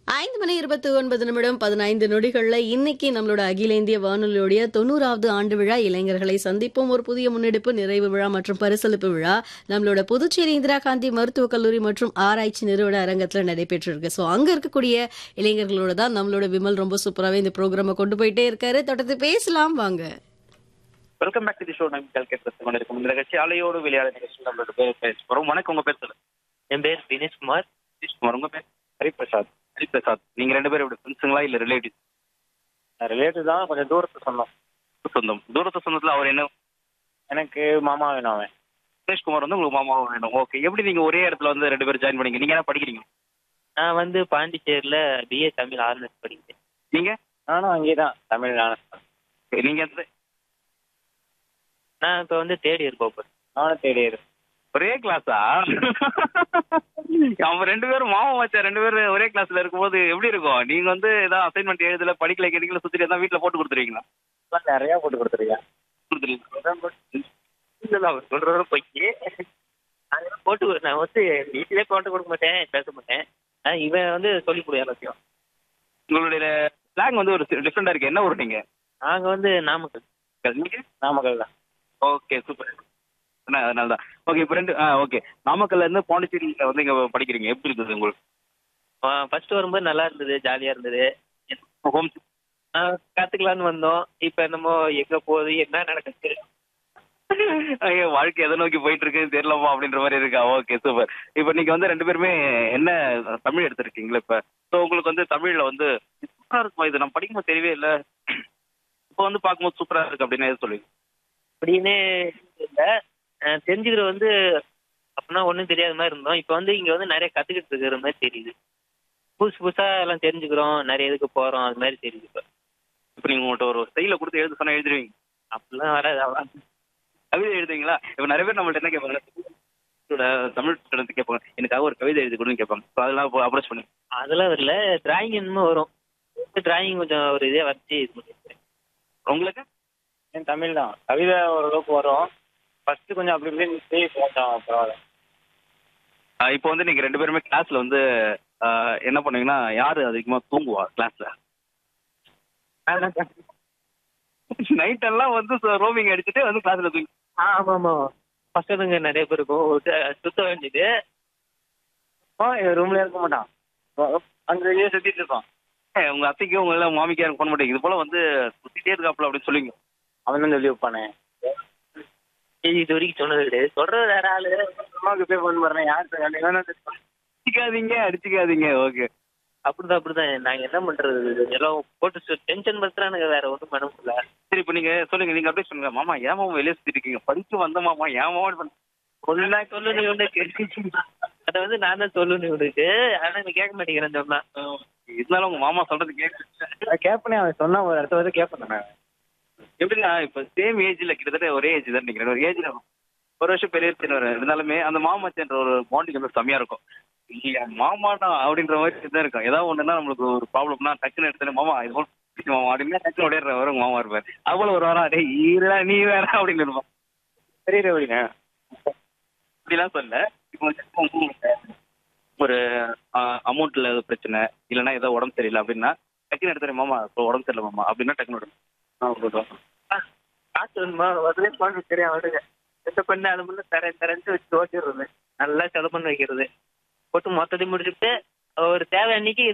ஐந்து மணி இருபத்தி ஒன்பது நிமிடம் பதினைந்து நொடிகள்ல இன்னைக்கு நம்மளோட அகில இந்திய வானொலியுடைய தொண்ணூறாவது ஆண்டு விழா இளைஞர்களை சந்திப்போம் ஒரு புதிய முன்னெடுப்பு நிறைவு விழா மற்றும் பரிசளிப்பு விழா நம்மளோட புதுச்சேரி இந்திரா காந்தி மருத்துவக் கல்லூரி மற்றும் ஆராய்ச்சி நிறுவன அரங்கத்துல நடைபெற்றிருக்கு ஸோ அங்க இருக்கக்கூடிய இளைஞர்களோட தான் நம்மளோட விமல் ரொம்ப சூப்பராகவே இந்த ப்ரோக்ராமை கொண்டு போயிட்டே இருக்காரு தொடர்ந்து பேசலாம் வாங்க welcome back to the show நம்ம கல்கேட் பேச கொண்டிருக்கும் இந்த நிகழ்ச்சி அலையோடு விளையாட நிகழ்ச்சி நம்மளோட பேர் பேச போறோம் வணக்கம் உங்க பேர் சொல்லுங்க என் பேர் தினேஷ்குமார் குமார் உங்க பேர் ஹரிபிரசாத் ஹரிபிரசாத் நீங்க ரெண்டு பேரும் எப்படி ஃப்ரெண்ட்ஸுங்களா இல்ல ரிலேட்டிவ் ரிலேட்டிவ் தான் கொஞ்சம் தூரத்து சொந்தம் சொந்தம் தூரத்து சொந்தத்துல அவர் என்ன எனக்கு மாமா வேணும் அவன் சுரேஷ்குமார் வந்து உங்களுக்கு மாமாவும் வேணும் ஓகே எப்படி நீங்க ஒரே இடத்துல வந்து ரெண்டு பேரும் ஜாயின் பண்ணீங்க நீங்க என்ன படிக்கிறீங்க நான் வந்து பாண்டிச்சேரியில் பிஏ தமிழ் ஆர்னஸ் படிக்கிறேன் நீங்க நானும் அங்கே தான் தமிழ் ஆனஸ் நீங்க எந்த- நான் இப்போ வந்து தேர்ட் இயர் போகிறேன் நானும் தேர்ட் இயர் ஒரே கிளாஸா அவன் ரெண்டு பேரும் மாமா வச்சா ரெண்டு பேரும் ஒரே கிளாஸ்ல இருக்கும்போது எப்படி இருக்கும் நீங்க வந்து ஏதாவது அசைன்மெண்ட் எழுதல படிக்கல கேட்டீங்களா சுத்திட்டு தான் வீட்டுல போட்டு கொடுத்துருவீங்களா நிறையா போட்டு கொடுத்துருக்கேன் கொடுத்துருவீங்க இல்லை அவர் சொல்கிறத போய் அதெல்லாம் போட்டு கொடு- நான் வந்து வீட்டிலே போட்டு கொடுக்க மாட்டேன் பேச மாட்டேன் ஆ, இவன் வந்து சொல்லி கொடு எல்லாத்தையும் உங்களுடைய ஸ்லாங் வந்து ஒரு டிஃப்ரெண்டா இருக்கு என்ன ஊர் நீங்க நாங்கள் வந்து நாமக்கல் நீங்க நாமக்கல் தான் ஓகே சூப்பர் அதனால தான் ஓகே இப்போ ரெண்டு ஆ ஓகே நாமக்கல்ல இருந்து பாண்டிச்சேரியில வந்து இங்க படிக்கிறீங்க எப்படி இருக்குது உங்களுக்கு ஃபர்ஸ்ட் வரும்போது நல்லா இருந்தது ஜாலியாக இருந்தது ஹோம் கற்றுக்கலான்னு வந்தோம் இப்போ என்னமோ எங்கே போகுது என்ன நடக்குது ஐயோ வாழ்க்கை எதை நோக்கி போயிட்டு இருக்குன்னு தெரியலமா அப்படின்ற மாதிரி இருக்கா ஓகே சூப்பர் இப்போ நீங்க வந்து ரெண்டு பேருமே என்ன தமிழ் எடுத்திருக்கீங்களா இப்ப ஸோ உங்களுக்கு வந்து தமிழ்ல வந்து சூப்பரா இருக்குமா இது நம்ம படிக்கும்போது தெரியவே இல்லை இப்போ வந்து பார்க்கும்போது சூப்பரா இருக்கு அப்படின்னு எது சொல்லுவீங்க அப்படின்னு இல்லை தெரிஞ்சுக்கிற வந்து அப்படின்னா ஒன்றும் தெரியாத மாதிரி இருந்தோம் இப்போ வந்து இங்கே வந்து நிறைய கற்றுக்கிட்டு இருக்கிற மாதிரி தெரியுது புதுசு புதுசாக எல்லாம் தெரிஞ்சுக்கிறோம் நிறைய இதுக்கு போகிறோம் அது மாதிரி தெரியுது இப்போ இப்போ நீங்க உங்கள்கிட்ட ஒரு ஸ்டைல கொடுத்து எழுத சொன்னா எழுதிருவீங்க அப்படிலாம் வராது அவ்வளோ கவிதை எழுதுவீங்களா இப்போ நிறைய பேர் நம்மள்ட்ட என்ன கேட்பாங்க என்னோட தமிழ் ஸ்டூடெண்ட் கேட்பாங்க எனக்காக ஒரு கவிதை எழுதி கொடுன்னு கேட்பாங்க ஸோ அதெல்லாம் அப்ரோச் பண்ணி அதெல்லாம் வரல டிராயிங் என்னமோ வரும் டிராயிங் கொஞ்சம் ஒரு இதே வரைச்சி இது பண்ணிருக்கேன் உங்களுக்கு என் தமிழ் தான் கவிதை ஓரளவுக்கு வரும் ஃபர்ஸ்ட் கொஞ்சம் அப்படி இப்படி இருந்துச்சு இப்போ கொஞ்சம் பரவாயில்ல ஆஹ் இப்போ வந்து நீங்க ரெண்டு பேருமே கிளாஸ்ல வந்து ஆஹ் என்ன பண்ணுவீங்கன்னா யாரு அதிகமா தூங்குவா கிளாஸ்ல நைட் எல்லாம் வந்து ரோமிங் அடிச்சுட்டு வந்து கிளாஸ்ல தூங்கி ஆ ஆமாம் ஆமாம் பசங்க நிறைய பேர் இருக்கும் சுத்த வேண்டியது ரூம்ல இருக்க மாட்டான் அங்கே இங்கே சுற்றிட்டு இருப்பான் ஏய், உங்க அத்தைக்கு உங்க எல்லாம் மாமிக்கு யாரும் பண்ண மாட்டேங்க இது போல வந்து சுத்திட்டே இருக்காப்ல அப்படின்னு சொல்லுவீங்க அவன் தான் சொல்லி வைப்பானே இது வரைக்கும் சொன்னது கிடையாது சொல்றது வேற ஆளு அம்மாவுக்கு போய் ஃபோன் பண்ணுறேன் யார் அடிச்சுக்காதீங்க அடிச்சுக்காதீங்க ஓகே அப்படிதான் அப்படிதான் நாங்க என்ன பண்றது எல்லாம் போட்டு டென்ஷன் பண்றானுங்க வேற ஒன்றும் பண்ண முடியல சரி இப்போ நீங்க சொல்லுங்க நீங்க அப்படியே சொல்லுங்க மாமா ஏன் மாமா வெளியே சுத்திட்டு இருக்கீங்க படிச்சு வந்த மாமா ஏன் மாமா இப்படி பண்ண- ஒண்ணு நான் சொல்லணும் இவனுக்கு அதை வந்து நான் தான் சொல்லணும் இவனுக்கு ஆனா நீ கேட்க மாட்டேங்கிறேன் சொன்னா இருந்தாலும் உங்க மாமா சொல்றது கேட்க கேட்பனே அவன் சொன்னா ஒரு இடத்த வந்து கேட்பேன் நான் எப்படின்னா இப்ப சேம் ஏஜ்ல கிட்டத்தட்ட ஒரே ஏஜ் தான் நினைக்கிறேன் ஒரு ஏஜ்ல ஒரு வருஷம் பெரிய சின்னவர் இருந்தாலுமே அந்த மாமச்சன்ற ஒரு பாண்டிங் வந்து செம்மையா இருக்கும் இல்லையா, மாமாடா அப்படின்ற மாதிரி தான் இருக்கும் ஏதாவது ஒண்ணுன்னா நம்மளுக்கு ஒரு ப்ராப்ளம்னா டக்குன்னு எடுத்துட்டு மாமா இது போல பிடிக்கும் மாமா அப்படின்னு டக்குன்னு உடையிற வரும் மாமா இருப்பார் அது போல ஒரு வாரம் டேய் இல்ல நீ வேற அப்படின்னு இருப்பான் தெரியல அப்படிங்க இப்படிலாம் சொல்ல இப்போ வந்து ஒரு அமௌண்ட்ல பிரச்சனை இல்லைன்னா ஏதோ உடம்பு சரியில்லை அப்படின்னா டக்குன்னு எடுத்துட்டு மாமா இப்போ உடம்பு சரியில்லை மாமா அப்படின்னா டக்குன்னு விடும் காசு வேணுமா உடனே பாட்டு தெரியும் அவனுக்கு எந்த பண்ண அது முன்ன தரேன் தரேன்ட்டு வச்சு ஓட்டிடுறது நல்லா செலவு பண்ணி வைக்கிறது போட்டு மொத்தத்தையும் முடிச்சுட்டு ஒரு தேவை அன்னைக்கு